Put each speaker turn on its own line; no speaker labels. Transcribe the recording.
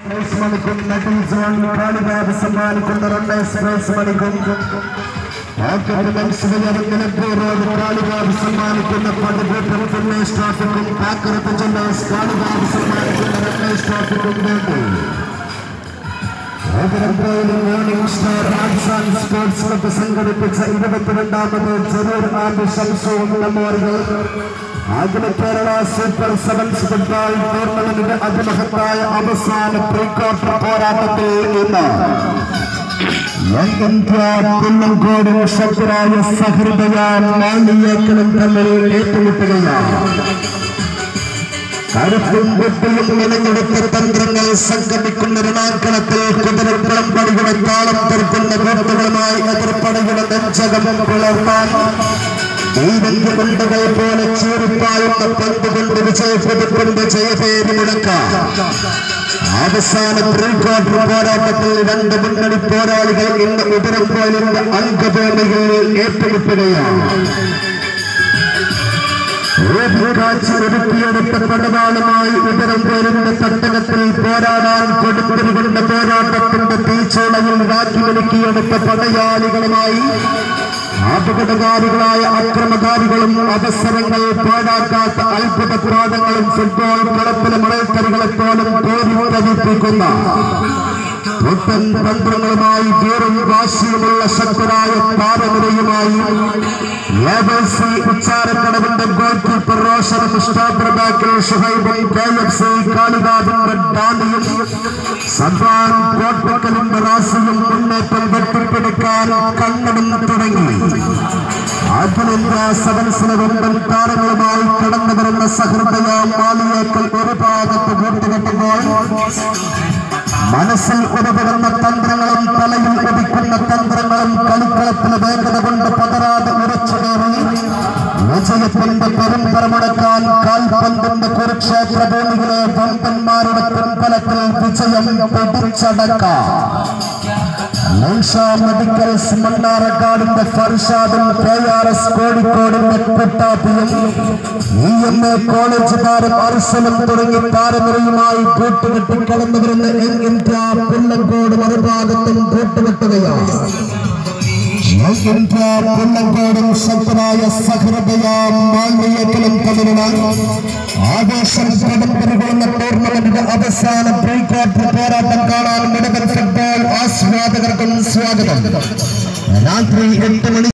price മണിക്കും നട്ടിൽ zone കാളിബാബ് സമ്മാനിക്കുന്ന റണ്ണേഴ്സ് പ്രൈസ് മണിക്കും റോഡ് കാളിബാബ് സമ്മാനിക്കുന്ന പടുകൂട്ടം ഫിന്നേഴ്സ് ട്രോഫിക്കും കാക്കരത്ത് ജില്ലേഴ്സ് കാളിബാബ് സമ്മാനിക്കുന്ന റണ്ണേഴ്സ് ട്രോഫിക്കും വേണ്ടി morning star arts and sports club സംഘടിപ്പിച്ച ഇരുപത്തിരണ്ടാമത് ചെറിയ ആൻഡ് ഷംസു മെമ്മോറിയൽ അഖില കേരള സൂപ്പർ സെവൻസ് ഫുട്ബോൾ ടൂർണമെന്റിന്റെ അതിമഹത്തായ അവസാന പ്രീ ക്വാർട്ടർ പോരാട്ടത്തിൽ ഇന്ന് യങ് ഇന്ത്യ കുന്നംകോടും ശക്തരായ സഹൃദയാൻ മാലിന്യക്കളും തമ്മിൽ ഏറ്റുമുട്ടുകയാണ് കരുത്തും ബുദ്ധിയും നിലഞ്ഞെടുത്ത തന്ത്രങ്ങൾ സംഗമിക്കുന്ന രണാങ്കണത്തിൽ കുതിരക്കുളം പടിയുടെ താളം തീർക്കുന്ന കൂട്ടുകളുമായി എതിർപ്പടയുടെ നെഞ്ചകം പിളർത്താൻ ദൈവങ്ങളുണ്ടകൾ പോലെ ചീറിപ്പായുന്ന പന്ത് കൊണ്ട് വിജയപ്പെടുത്തുന്ന ജയപേര് മുടക്കാം അവസാന പ്രീ ക്വാർട്ടർ പോരാട്ടത്തിൽ രണ്ട് മുന്നണി പോരാളികൾ ഇന്ന് ഉദരംപോലിന്റെ അംഗഭൂമികളിൽ ഏറ്റുമുട്ടുകയാണ് ഒരുക്കിയെടുത്ത പടവാളുമായി ഉദരം പേരുന്ന തട്ടകത്തിൽ പോരാടാൻ കൊടുത്തിരിക്കുന്ന പോരാട്ടത്തിന്റെ തീച്ചോളയിൽ വാക്കി വിലക്കിയെടുത്ത പടയാളികളുമായി അപകടകാരികളായ അക്രമകാരികളും അവസരങ്ങൾ പാഴാക്കാത്ത അത്ഭുത പ്രാതങ്ങളും ഫുട്ബോൾ കളത്തിലെ മണൽത്തരികളെ പോലും കോരി പതിപ്പിക്കുന്ന പുത്തൻ തന്ത്രങ്ങളുമായി വീറും വാശിയുമുള്ള ശക്തരായ താരനിരയുമായി ലേബൽസി ഉച്ചാരക്കടവിന്റെ ഗോൾ കീപ്പർ റോഷൻ മുസ്താഫർ ബാക്കിൽ ഷുഹൈബും കെ എഫ് സി കാളിദാബിന്റെ ഡാലിയും സദ്വാൻ കോട്ടക്കലിന്റെ റാസിയും മുന്നേറ്റം വെട്ടിപ്പിടിക്കാൻ കണ്ണടും തുടങ്ങി അഖിലേന്ത്യാ സെവൻസിന് രണ്ടും താരങ്ങളുമായി കടന്നു വരുന്ന സഹൃദയ മാലിയേക്കൽ ഒരു ഭാഗത്ത് കൂട്ടുകെട്ടുമ്പോൾ മനസ്സിൽ ഉടപെടുന്ന തന്ത്രങ്ങളും തലയിൽ ഒതുക്കുന്ന തന്ത്രങ്ങളും കളിക്കളത്തിന് വേഗത കൊണ്ട് പതരാതെ ഉറച്ചു കയറി വിജയത്തിന്റെ പരമ്പര മുടക്കാൻ കാൽപന്തിന്റെ കുരുക്ഷേത്ര ഭൂമിയിലെ വമ്പന്മാരുടെ പിൻബലത്തിൽ വിജയം പിടിച്ചടക്കാം ലൈഷ മെഡിക്കൽസ് മണ്ണാറക്കാടിന്റെ ഫർഷാദും കെ ആർ എസ് കോഴിക്കോടിന്റെ കുട്ടാപ്പിയും ഇ എം എ കോളേജുകാരും അർസലും തുടങ്ങി താരനിരയുമായി കൂട്ടുകെട്ടി കടന്നു വരുന്ന യങ് ഇന്ത്യ പുല്ലങ്കോട് മറുഭാഗത്തും കൂട്ടുകെട്ടുകയാണ് യങ് ഇന്ത്യ പുല്ലങ്കോടും ശക്തനായ സഹൃദയ മാലിന്യത്തിലും തമ്മിലുള്ള ആവേശം കടമ്പരുകൊള്ളുന്ന ടൂർണമെന്റിന്റെ അവസാന പ്രീ ക്വാർട്ടർ പോരാട്ടം കാണാൻ മുഴുവൻ ഫുട്ബോൾ ആസ്വാദകർക്കും സ്വാഗതം രാത്രി എട്ട് മണി